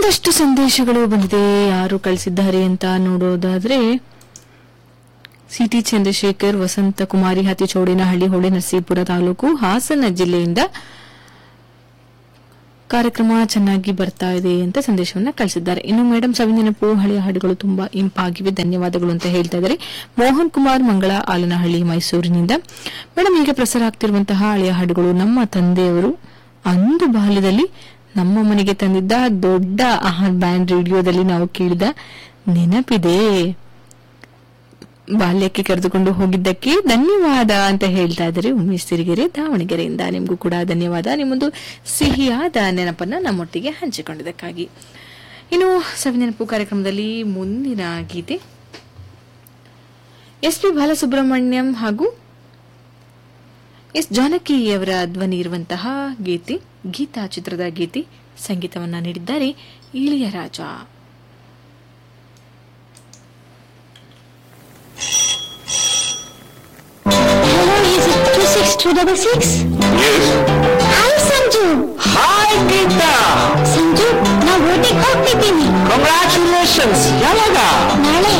ಒಂದಷ್ಟು ಸಂದೇಶಗಳು ಬಂದಿದೆ ಯಾರು ಕಳಿಸಿದ್ದಾರೆ ಅಂತ ನೋಡೋದಾದ್ರೆ ಸಿಟಿ ಚಂದ್ರಶೇಖರ್ ವಸಂತ ಕುಮಾರಿ ಹತಿಚೌಡಿನಹಳ್ಳಿ ಹೊಳೆ ನರಸೀಪುರ ತಾಲೂಕು ಹಾಸನ ಜಿಲ್ಲೆಯಿಂದ ಕಾರ್ಯಕ್ರಮ ಚೆನ್ನಾಗಿ ಬರ್ತಾ ಇದೆ ಅಂತ ಸಂದೇಶವನ್ನ ಕಳಿಸಿದ್ದಾರೆ ಇನ್ನು ಮೇಡಮ್ ಸವಿನೆನಪು ಹಳೆಯ ಹಾಡುಗಳು ತುಂಬಾ ಇಂಪಾಗಿವೆ ಧನ್ಯವಾದಗಳು ಅಂತ ಹೇಳ್ತಾ ಇದ್ದಾರೆ ಮೋಹನ್ ಕುಮಾರ್ ಮಂಗಳ ಆಲನಹಳ್ಳಿ ಮೈಸೂರಿನಿಂದ ಮೇಡಮ್ ಈಗ ಪ್ರಸಾರ ಆಗ್ತಿರುವಂತಹ ಹಳೆಯ ಹಾಡುಗಳು ನಮ್ಮ ತಂದೆಯವರು ಅಂದು ಬಾಲ್ಯದಲ್ಲಿ ನಮ್ಮ ಮನೆಗೆ ತಂದಿದ್ದ ದೊಡ್ಡ ಆಹಾರ್ ಬ್ಯಾಂಡ್ ರೇಡಿಯೋದಲ್ಲಿ ನಾವು ಕೇಳಿದ ನೆನಪಿದೆ ಬಾಲ್ಯಕ್ಕೆ ಕರೆದುಕೊಂಡು ಹೋಗಿದ್ದಕ್ಕೆ ಧನ್ಯವಾದ ಅಂತ ಹೇಳ್ತಾ ಇದ್ದಾರೆ ಉಮೇಶ್ ಸಿರಿಗೆರೆ ದಾವಣಗೆರೆಯಿಂದ ನಿಮಗೂ ಕೂಡ ಧನ್ಯವಾದ ನಿಮ್ಮೊಂದು ಸಿಹಿಯಾದ ನೆನಪನ್ನ ನಮ್ಮೊಟ್ಟಿಗೆ ಹಂಚಿಕೊಂಡಿದ್ದಕ್ಕಾಗಿ ಇನ್ನು ಸವಿನೆನಪು ಕಾರ್ಯಕ್ರಮದಲ್ಲಿ ಮುಂದಿನ ಗೀತೆ ಎಸ್ ಪಿ ಬಾಲಸುಬ್ರಹ್ಮಣ್ಯಂ ಹಾಗೂ ಎಸ್ ಜಾನಕಿಯವರ ಧ್ವನಿ ಇರುವಂತಹ ಗೀತೆ ಗೀತಾ ಚಿತ್ರದ ಗೀತೆ ಸಂಗೀತವನ್ನ ನೀಡಿದ್ದಾರೆ Ilaiyaraaja Hello, is it 26266? Yes. Hi, Sanju hi Geetha Sanju ನಾ ಓಟಿಗೆ ಹೋಗ್ತಿದ್ದೀನಿ ಕಂಗ್ರ್ಯಾಚುಲೇಷನ್ಸ್ ಯಾವಾಗ